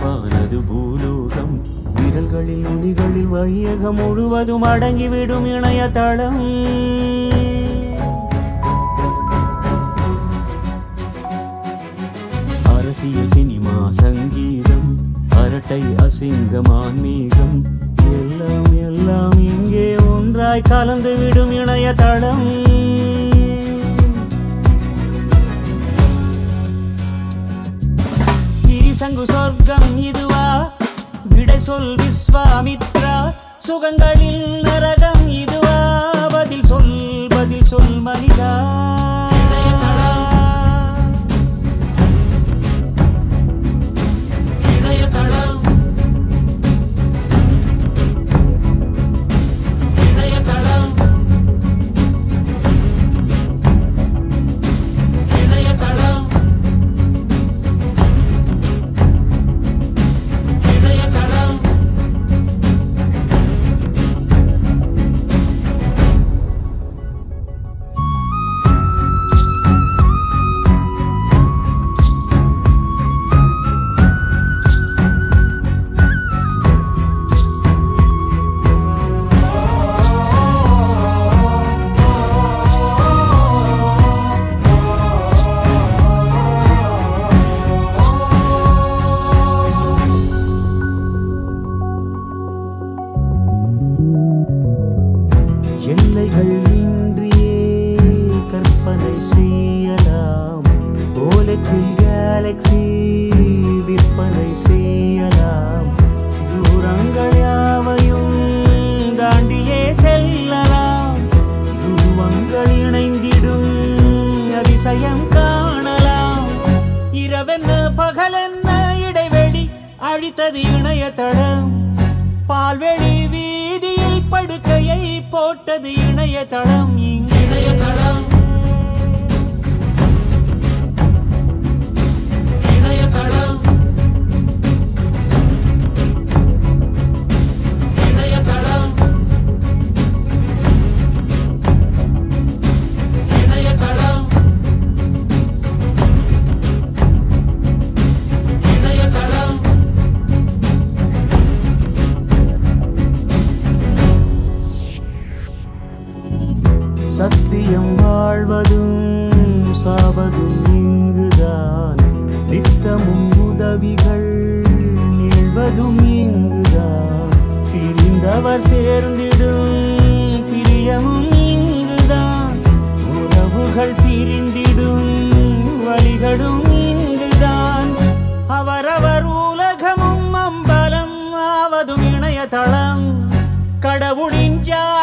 வானது பூலோகம் விரல்களில் நுனிகளில் வையகம் முழுவதும் அடங்கிவிடும் இணையதளம் அரசியல் சினிமா சங்கீதம் அரட்டை அசிங்கம் ஆன்மீகம் எல்லாம் எல்லாம் இங்கே ஒன்றாய் கலந்து விடும் இணையதளம் ஈசங்கு சொர்க்கம் இதுவா விடை சொல் விஸ்வாமித்ரா சுகங்களில் நரகம் இதுவா பதில் சொல் பதில் சொல் மனிதா இணையதளம் இணையதளம் இணையதளம் இணையதளம் எல்லைகள் இன்றியே கற்பனை செய்யலாம் ஓலெக்ஸில் கேலக்ஸி விற்பனை செய்யலாம் தூரங்கள் யாவையும் தாண்டியே செல்லலாம் துருவங்கள் இணைந்திடும் அதிசயம் காணலாம் இரவென்ன பகலென்ன இடைவெளி அழித்தது இணையதளம் பால்வெளி வீதியில் படுக்கையை போட்டது இணையதளம் இங்கு இணையதளம் இணையதளம் இணையதளம் இணையதளம் இணையதளம் சத்தியம் வாழ்வதும் சாவதும் இங்குதான் நித்தமும் உதவிகள் நிழ்வதும் இங்குதான் பிரிந்தவர் சேர்ந்திடும் பிரியமும் இங்குதான் உறவுகள் பிரிந்திடும் வழிகளும் இங்குதான் அவரவர் உலகமும் அம்பலம் ஆவதும் இணையதளம் கடவுளின் ஜா